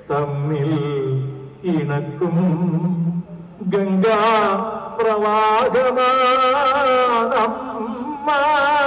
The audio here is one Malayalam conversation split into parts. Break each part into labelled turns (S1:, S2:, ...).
S1: തമ്മിൽ ഇണക്കും ഗംഗാ പ്രവാഹമാനമ്മ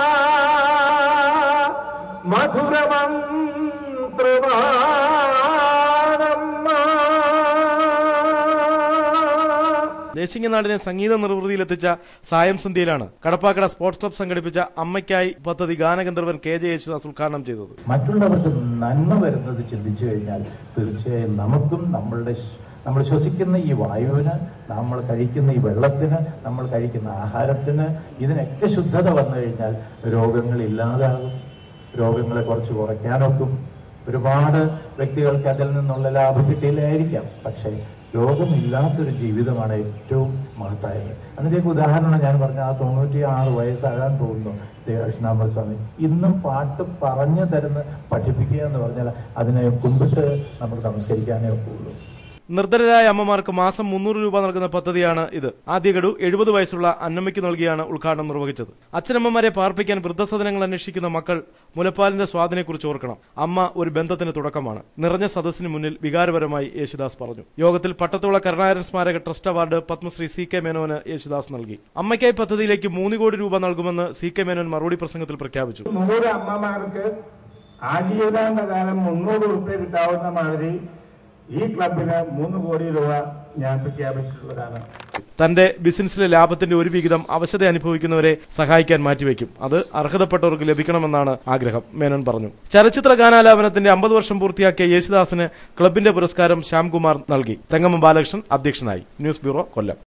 S1: മധുരമന്ത്രവാനമ്മ
S2: ദേശിംഗനാടിനെ സംഗീത നിർവൃതിയിലെത്തിച്ച സായം സന്ധ്യയിലാണ് കടപ്പാക്കട സ്പോർട്സ് ക്ലബ് സംഘടിപ്പിച്ച അമ്മയ്ക്കായി പദ്ധതി ഗാനഗന്ധർവൻ കെ ജെ യേശുദാസ് ഉദ്ഘാടനം ചെയ്തത്
S1: മറ്റുള്ളവർക്ക് നന്മ വരുന്നത് ചിന്തിച്ചു കഴിഞ്ഞാൽ തീർച്ചയായും നമുക്കും നമ്മളുടെ ശ്- നമ്മൾ ശ്വസിക്കുന്ന ഈ വായുവിന് നമ്മൾ കഴിക്കുന്ന ഈ വെള്ളത്തിന് നമ്മൾ കഴിക്കുന്ന ആഹാരത്തിന് ഇതിനൊക്കെ ശുദ്ധത വന്നു കഴിഞ്ഞാൽ രോഗങ്ങൾ ഇല്ലാതാകും രോഗങ്ങളെ കുറച്ച് കുറയ്ക്കാനൊക്കും ഒരുപാട് വ്യക്തികൾക്ക് അതിൽ നിന്നുള്ള ലാഭം കിട്ടിയില്ലായിരിക്കാം പക്ഷേ രോഗമില്ലാത്തൊരു ജീവിതമാണ് ഏറ്റവും മഹത്തായത് അതിൻ്റെയൊക്കെ ഉദാഹരണം ഞാൻ പറഞ്ഞ ആ തൊണ്ണൂറ്റി ആറ് വയസ്സാകാൻ പോകുന്നു ശ്രീകൃഷ്ണാമൃത സ്വാമി ഇന്നും പാട്ട് പറഞ്ഞു തരുന്ന പഠിപ്പിക്കുക എന്ന് പറഞ്ഞാൽ അതിനെ കുമ്പിട്ട് നമ്മൾ നമസ്കരിക്കാനേ ഒക്കുള്ളൂ
S2: നിർദ്ധരായ അമ്മമാർക്ക് മാസം മുന്നൂറ് രൂപ നൽകുന്ന പദ്ധതിയാണ് ഇത് ആദ്യ ഗഡു എഴുപത് വയസ്സുള്ള അന്നമ്മയ്ക്ക് നൽകിയാണ് ഉദ്ഘാടനം നിർവഹിച്ചത് അച്ഛനമ്മമാരെ പാർപ്പിക്കാൻ വൃദ്ധസദനങ്ങൾ അന്വേഷിക്കുന്ന മക്കൾ മുലപ്പാലിന്റെ സ്വാദിനെക്കുറിച്ച് ഓർക്കണം അമ്മ ഒരു ബന്ധത്തിന് തുടക്കമാണ് നിറഞ്ഞ സദസ്സിന് മുന്നിൽ വികാരപരമായി യേശുദാസ് പറഞ്ഞു യോഗത്തിൽ പട്ടത്തുള്ള കരുണാകരൻ സ്മാരക trust award Padmashri C K മേനോന് യേശുദാസ് നൽകി അമ്മയ്ക്കായി പദ്ധതിയിലേക്ക് മൂന്ന് കോടി രൂപ നൽകുമെന്ന് സി കെ മേനോൻ മറുപടി പ്രസംഗത്തിൽ പ്രഖ്യാപിച്ചു
S3: നൂറ് അമ്മമാർക്ക് ആജീവനാന്ത കാലം മുന്നൂറ് ഉറുപ്പ്യ കിട്ടാവുന്ന മാതിരി ഈ ക്ലബിന് മൂന്ന് കോടി രൂപ ഞാൻ പ്രഖ്യാപിച്ചിട്ടുള്ളതാണ്
S2: തന്റെ ബിസിനസ്സിലെ ലാഭത്തിന്റെ ഒരു വിഹിതം അവശത അനുഭവിക്കുന്നവരെ സഹായിക്കാൻ മാറ്റിവെക്കും അത് അർഹതപ്പെട്ടവർക്ക് ലഭിക്കണമെന്നാണ് ആഗ്രഹം മേനോൻ പറഞ്ഞു ചലച്ചിത്ര ഗാനാലാപനത്തിന്റെ അമ്പത് വർഷം പൂർത്തിയാക്കിയ യേശുദാസിന് ക്ലബിന്റെ പുരസ്കാരം ശ്യാംകുമാർ നൽകി തെങ്ങമ്മ ബാലകൃഷ്ണൻ അധ്യക്ഷനായി ന്യൂസ് ബ്യൂറോ കൊല്ലം